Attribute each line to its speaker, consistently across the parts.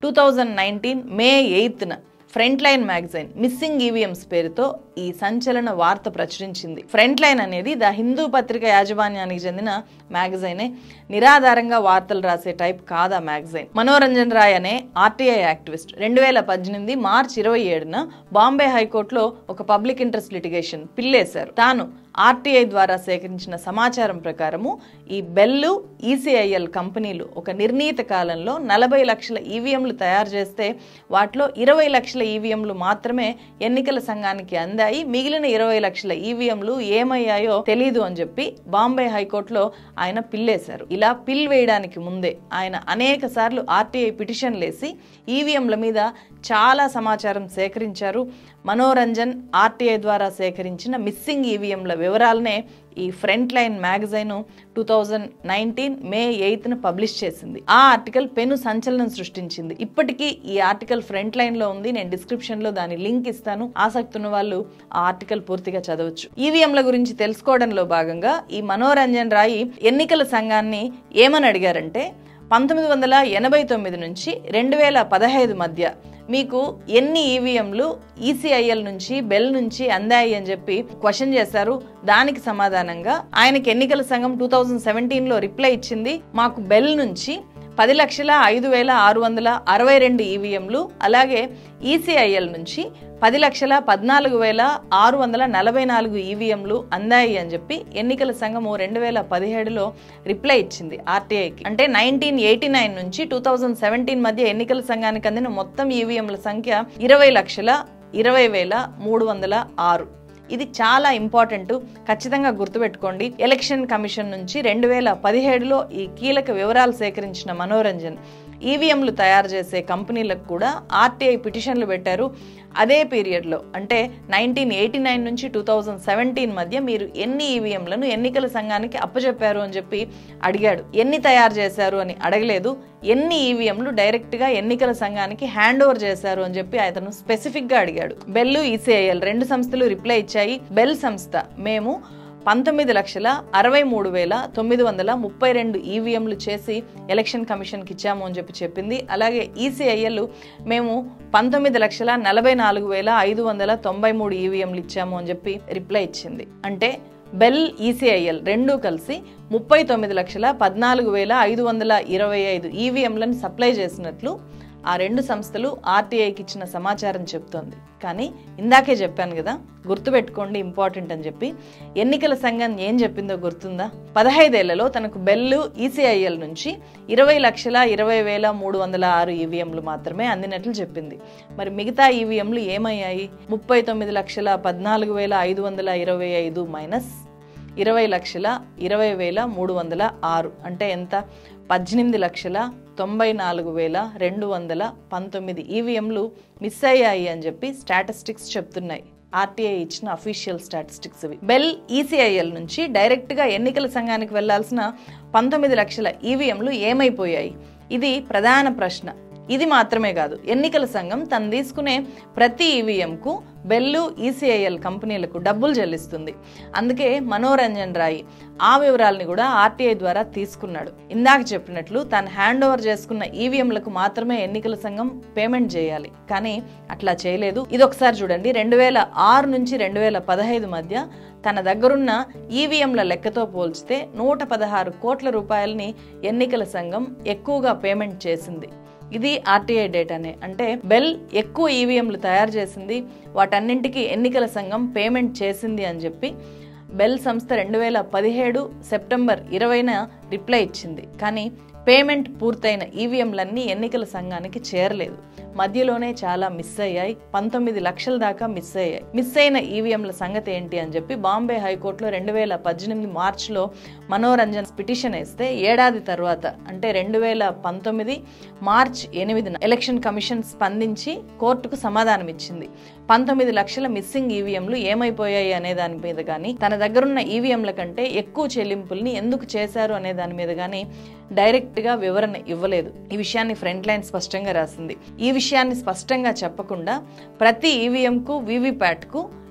Speaker 1: two thousand nineteen May ఎయిత్న front line magazine missing EVMs పేరుతో ఈ సంచలన వార్త ప్రచురించింది ఫ్రంట్ లైన్ అనేది ద హిందూ పత్రిక యాజమాన్యానికి చెందిన మ్యాగజైనే నిరాధారంగా వార్తలు రాసే టైప్ కాదా మ్యాగజైన్ మనోరంజన్ రాయ్ అనే ఆర్టీఐ యాక్టివిస్ట్ రెండు వేల పద్దెనిమిది మార్చ్ ఇరవై ఏడున బాంబే హైకోర్టులో ఒక పబ్లిక్ ఇంట్రెస్ట్ లిటిగేషన్ పిల్లేశారు తాను ఆర్టీఐ ద్వారా సేకరించిన సమాచారం ప్రకారము ఈ బెల్లు ఈసీఐఎల్ కంపెనీలు ఒక నిర్ణీత కాలంలో నలభై లక్షల ఈవీఎంలు తయారు చేస్తే వాటిలో ఇరవై లక్షల ఈవీఎంలు మాత్రమే ఎన్నికల సంఘానికి అందాయి మిగిలిన ఇరవై లక్షల ఈవీఎంలు ఏమయ్యాయో తెలీదు అని చెప్పి బాంబే హైకోర్టులో ఆయన పిల్లేశారు ఇలా పిల్ వేయడానికి ముందే ఆయన అనేక సార్లు ఆర్టీఐ పిటిషన్లు వేసి ఈవీఎంల మీద చాలా సమాచారం సేకరించారు మనోరంజన్ ఆర్టీఐ ద్వారా సేకరించిన మిస్సింగ్ ఈవీఎంల వివరాలనే ఈ front line magazine two thousand nineteen May ఎయిత్న పబ్లిష్ చేసింది ఆ ఆర్టికల్ పెను సంచలనం సృష్టించింది ఇప్పటికీ ఈ ఆర్టికల్ ఫ్రంట్ లైన్ లో ఉంది నేను డిస్క్రిప్షన్ లో దాని లింక్ ఇస్తాను ఆసక్తి ఉన్న వాళ్ళు ఆ ఆర్టికల్ పూర్తిగా చదవచ్చు ఈవీఎంల గురించి తెలుసుకోవడంలో భాగంగా ఈ మనోరంజన్ రాయి ఎన్నికల సంఘాన్ని ఏమని అడిగారంటే పంతొమ్మిది వందల ఎనభై తొమ్మిది నుంచి రెండు వేల పదహైదు మధ్య మీకు ఎన్ని ఈవీఎంలు ఈసీఐఎల్ నుంచి బెల్ నుంచి అందాయి అని చెప్పి క్వశ్చన్ చేశారు దానికి సమాధానంగా ఆయనకి ఎన్నికల సంఘం టూ థౌజండ్ సెవెంటీన్లో రిప్లై ఇచ్చింది మాకు బెల్ నుంచి పది లక్షల ఐదు వేల ఆరు వందల అరవై రెండు ఈవీఎంలు అలాగే ఈసీఐఎల్ నుంచి పది లక్షల పద్నాలుగు వేల ఆరు వందల నలభై నాలుగు ఈవీఎంలు అందాయి అని చెప్పి ఎన్నికల సంఘము రెండు వేల పదిహేడులో రిప్లై ఇచ్చింది ఆర్టీఐకి అంటే నైన్టీన్ ఎయిటీ నైన్ నుంచి టూ థౌజండ్ సెవెంటీన్ మధ్య ఎన్నికల సంఘానికి అందిన మొత్తం ఈవీఎంల సంఖ్య ఇరవై లక్షల ఇరవై వేల మూడు వందల ఆరు ఇది చాలా ఇంపార్టెంట్ ఖచ్చితంగా గుర్తుపెట్టుకోండి ఎలక్షన్ కమిషన్ నుంచి రెండు వేల పదిహేడులో ఈ కీలక వివరాలు సేకరించిన మనోరంజన్ ఈవీఎంలు తయారు చేసే కంపెనీలకు కూడా ఆర్టీఐ పిటిషన్లు పెట్టారు అదే పీరియడ్లో అంటే నైన్టీన్ ఎయిటీ నైన్ నుంచి టూ థౌజండ్ సెవెంటీన్ మధ్య మీరు ఎన్ని ఈవీఎంలను ఎన్నికల సంఘానికి అప్పచెప్పారు అని చెప్పి అడిగాడు ఎన్ని తయారు చేశారు అని అడగలేదు ఎన్ని ఈవీఎంలు డైరెక్ట్గా ఎన్నికల సంఘానికి హ్యాండ్ ఓవర్ చేశారు అని చెప్పి అతను స్పెసిఫిక్గా అడిగాడు బెల్లు ఈసీఐఎల్ రెండు సంస్థలు రిప్లై ఇచ్చాయి బెల్ సంస్థ మేము పంతొమ్మిది లక్షల అరవై మూడు వేల తొమ్మిది వందల ముప్పై రెండు ఈవీఎంలు చేసి ఎలక్షన్ కమిషన్కి ఇచ్చాము అని చెప్పి చెప్పింది అలాగే ఈసీఐఎల్ మేము పంతొమ్మిది లక్షల నలభై నాలుగు వేల ఐదు వందల తొంభై మూడు ఈవీఎంలు ఇచ్చాము అని చెప్పి రిప్లై ఇచ్చింది అంటే బెల్ ఈసీఐఎల్ రెండూ కలిసి ముప్పై తొమ్మిది లక్షల పద్నాలుగు వేల ఐదు వందల ఇరవై ఐదు ఈవీఎంలను సప్లై చేసినట్లు ఆ రెండు సంస్థలు ఆర్టీఐకి ఇచ్చిన సమాచారం చెప్తోంది కానీ ఇందాకే చెప్పాను కదా గుర్తుపెట్టుకోండి ఇంపార్టెంట్ అని చెప్పి ఎన్నికల సంఘం ఏం చెప్పిందో గుర్తుందా పదహైదేళ్లలో తనకు బెల్లు ఈసీఐఎల్ నుంచి ఇరవై లక్షల ఇరవై వేల మూడు వందల ఆరు ఈవీఎంలు మాత్రమే అందినట్లు చెప్పింది మరి మిగతా ఈవీఎంలు ఏమయ్యాయి ముప్పై తొమ్మిది లక్షల పద్నాలుగు వేల ఐదు వందల ఇరవై ఐదు మైనస్ ఇరవై లక్షల ఇరవై వేల మూడు వందల ఆరు అంటే ఎంత పద్దెనిమిది లక్షల తొంభై నాలుగు వేల రెండు వందల పంతొమ్మిది ఈవీఎంలు మిస్ అయ్యాయి అని చెప్పి స్టాటిస్టిక్స్ చెప్తున్నాయి ఆర్టీఐ ఇచ్చిన అఫీషియల్ స్టాటిస్టిక్స్ ఇవి బెల్ ఈసీఐఎల్ నుంచి డైరెక్ట్గా ఎన్నికల సంఘానికి వెళ్లాల్సిన పంతొమ్మిది లక్షల ఈవీఎంలు ఏమైపోయాయి ఇది ప్రధాన ప్రశ్న ఇది మాత్రమే కాదు ఎన్నికల సంఘం తను తీసుకునే ప్రతి ఈవీఎంకు బెల్లు ఈసీఐఎల్ కంపెనీలకు డబ్బులు చెల్లిస్తుంది అందుకే మనోరంజన్ రాయ్ ఆ వివరాలని కూడా ఆర్టీఐ ద్వారా తీసుకున్నాడు ఇందాక చెప్పినట్లు తను హ్యాండ్ ఓవర్ చేసుకున్న ఈవీఎంలకు మాత్రమే ఎన్నికల సంఘం పేమెంట్ చేయాలి కానీ అట్లా చేయలేదు ఇది ఒకసారి చూడండి రెండు వేల ఆరు నుంచి రెండు వేల పదహైదు మధ్య తన దగ్గరున్న ఈవీఎంల లెక్కతో పోల్చితే నూట పదహారు కోట్ల రూపాయలని ఎన్నికల సంఘం ఎక్కువగా పేమెంట్ చేసింది ఇది ఆర్టీఐ డేటానే అంటే బెల్ ఎక్కువ ఈవీఎంలు తయారు చేసింది వాటన్నింటికి ఎన్నికల సంఘం పేమెంట్ చేసింది అని చెప్పి బెల్ సంస్థ రెండు వేల పదిహేడు సెప్టెంబర్ ఇరవైన రిప్లై ఇచ్చింది కానీ పేమెంట్ పూర్తయిన ఈవీఎంలన్నీ ఎన్నికల సంఘానికి చేరలేదు మధ్యలోనే చాలా మిస్ అయ్యాయి పంతొమ్మిది లక్షల దాకా మిస్ అయ్యాయి మిస్ అయిన ఈవీఎంల సంగతి ఏంటి అని చెప్పి బాంబే హైకోర్టులో రెండు వేల పద్దెనిమిది మార్చిలో మనోరంజన్ పిటిషన్ వేస్తే ఏడాది తర్వాత అంటే రెండు వేల పంతొమ్మిది మార్చ్ ఎనిమిదిన ఎలక్షన్ కమిషన్ స్పందించి కోర్టుకు సమాధానం ఇచ్చింది పంతొమ్మిది లక్షల మిస్సింగ్ ఈవీఎంలు ఏమైపోయాయి అనే దాని మీద కానీ తన దగ్గరున్న ఈవీఎంల కంటే ఎక్కువ చెల్లింపుల్ని ఎందుకు చేశారు అనే దాని మీద కానీ డైరెక్ట్గా వివరణ ఇవ్వలేదు ఈ విషయాన్ని ఫ్రంట్ లైన్ స్పష్టంగా రాసింది ఈ విషయాన్ని స్పష్టంగా చెప్పకుండా ప్రతి ఈవీఎంకు వీవీప్యాట్కు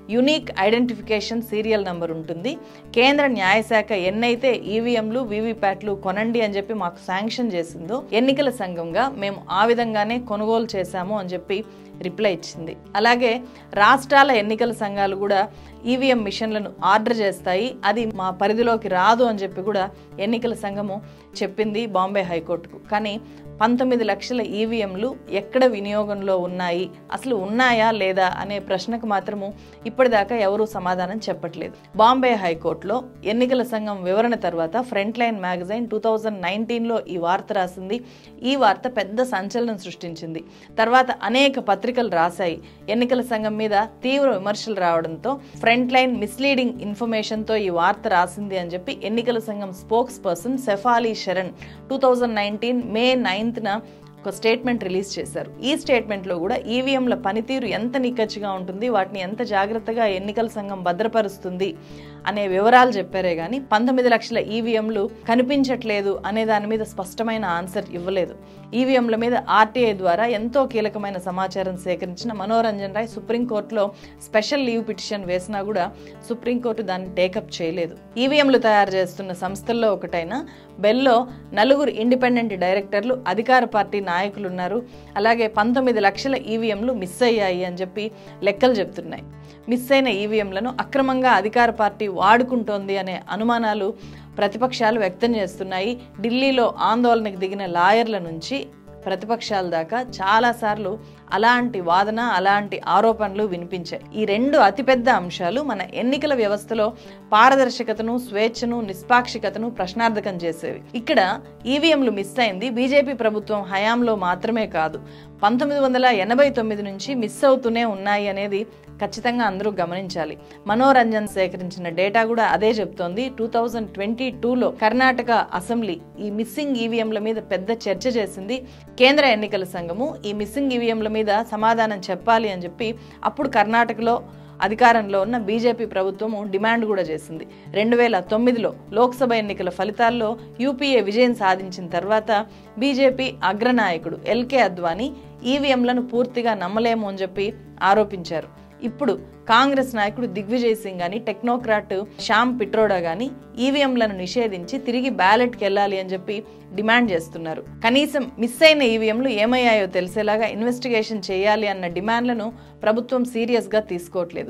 Speaker 1: యునీక్ ఐడెంటిఫికేషన్ సీరియల్ నంబర్ ఉంటుంది కేంద్ర న్యాయశాఖ ఎన్నైతే ఈవీఎంలు వీవీప్యాట్లు కొనండి అని చెప్పి మాకు శాంక్షన్ చేసిందో ఎన్నికల సంఘంగా మేము ఆ విధంగానే కొనుగోలు చేశాము అని చెప్పి రిప్లై ఇచ్చింది అలాగే రాష్ట్రాల ఎన్నికల సంఘాలు కూడా ఈవీఎం మిషన్లను ఆర్డర్ చేస్తాయి అది మా పరిధిలోకి రాదు అని చెప్పి కూడా ఎన్నికల సంఘము చెప్పింది బాంబే హైకోర్టుకు కానీ పంతొమ్మిది లక్షల ఈవీఎంలు ఎక్కడ వినియోగంలో ఉన్నాయి అసలు ఉన్నాయా లేదా అనే ప్రశ్నకు మాత్రము ఇప్పటిదాకా ఎవరూ సమాధానం చెప్పట్లేదు బాంబే హైకోర్టులో ఎన్నికల సంఘం వివరణ తర్వాత front line magazine two thousand నైన్టీన్లో ఈ వార్త రాసింది ఈ వార్త పెద్ద సంచలనం సృష్టించింది తర్వాత అనేక పత్రికలు రాశాయి ఎన్నికల సంఘం మీద తీవ్ర విమర్శలు రావడంతో ఫ్రంట్ లైన్ మిస్లీడింగ్ ఇన్ఫర్మేషన్తో ఈ వార్త రాసింది అని చెప్పి ఎన్నికల సంఘం spokesperson Sheyphali Sharan two thousand nineteen May నైన్త్న ఒక స్టేట్మెంట్ రిలీజ్ చేశారు ఈ స్టేట్మెంట్లో కూడా ఈవీఎంల పనితీరు ఎంత నిక్కచ్చిగా ఉంటుంది వాటిని ఎంత జాగ్రత్తగా ఎన్నికల సంఘం భద్రపరుస్తుంది అనే వివరాలు చెప్పారే కానీ పంతొమ్మిది లక్షల ఈవీఎంలు కనిపించట్లేదు అనే దాని మీద స్పష్టమైన ఆన్సర్ ఇవ్వలేదు ఈవీఎంల మీద ఆర్టీఐ ద్వారా ఎంతో కీలకమైన సమాచారం సేకరించిన మనోరంజన్ రాయ్ సుప్రీంకోర్టులో స్పెషల్ లీవ్ పిటిషన్ వేసినా కూడా సుప్రీంకోర్టు దాన్ని టేకప్ చేయలేదు ఈవీఎంలు తయారు చేస్తున్న సంస్థల్లో ఒకటైన బెల్లో నలుగురు ఇండిపెండెంట్ డైరెక్టర్లు అధికార పార్టీ నాయకులు ఉన్నారు అలాగే పంతొమ్మిది లక్షల ఈవీఎంలు మిస్ అయ్యాయి అని చెప్పి లెక్కలు చెప్తున్నాయి మిస్ అయిన ఈవీఎంలను అక్రమంగా అధికార పార్టీ వాడుకుంటోంది అనే అనుమానాలు ప్రతిపక్షాలు వ్యక్తం చేస్తున్నాయి ఢిల్లీలో ఆందోళనకు దిగిన లాయర్ల నుంచి ప్రతిపక్షాల దాకా చాలాసార్లు అలాంటి వాదన అలాంటి ఆరోపణలు వినిపించాయి ఈ రెండు అతిపెద్ద అంశాలు మన ఎన్నికల వ్యవస్థలో పారదర్శకతను స్వేచ్ఛను నిష్పాక్షికతను ప్రశ్నార్థకం చేసేవి ఇక్కడ ఈవీఎంలు మిస్ అయింది బీజేపీ ప్రభుత్వం హయాంలో మాత్రమే కాదు పంతొమ్మిది వందల ఎనభై తొమ్మిది నుంచి మిస్ అవుతూనే ఉన్నాయి అనేది ఖచ్చితంగా అందరూ గమనించాలి మనోరంజన్ సేకరించిన డేటా కూడా అదే చెప్తోంది టూ థౌజండ్ ట్వంటీ టూలో కర్ణాటక అసెంబ్లీ ఈ మిస్సింగ్ ఈవీఎంల మీద పెద్ద చర్చ చేసింది కేంద్ర ఎన్నికల సంఘము ఈ మిస్సింగ్ ఈవీఎంల మీద సమాధానం చెప్పాలి అని చెప్పి అప్పుడు కర్ణాటకలో అధికారంలో ఉన్న బీజేపీ ప్రభుత్వము డిమాండ్ కూడా చేసింది రెండు వేల తొమ్మిదిలో లోక్సభ ఎన్నికల ఫలితాల్లో యూపీఏ విజయం సాధించిన తర్వాత బీజేపీ అగ్రనాయకుడు ఎల్కే అద్వానీ ఈవీఎంలను పూర్తిగా నమ్మలేము అని చెప్పి ఆరోపించారు ఇప్పుడు కాంగ్రెస్ నాయకుడు దిగ్విజయ్ సింగ్ అని టెక్నోక్రాట్ శ్యామ్ పిట్రోడా గాని ఈవీఎంలను నిషేధించి తిరిగి బ్యాలెట్కి వెళ్ళాలి అని చెప్పి డిమాండ్ చేస్తున్నారు కనీసం మిస్ అయిన ఈవీఎంలు ఏమయ్యాయో తెలిసేలాగా ఇన్వెస్టిగేషన్ చేయాలి అన్న డిమాండ్లను ప్రభుత్వం సీరియస్గా తీసుకోవట్లేదు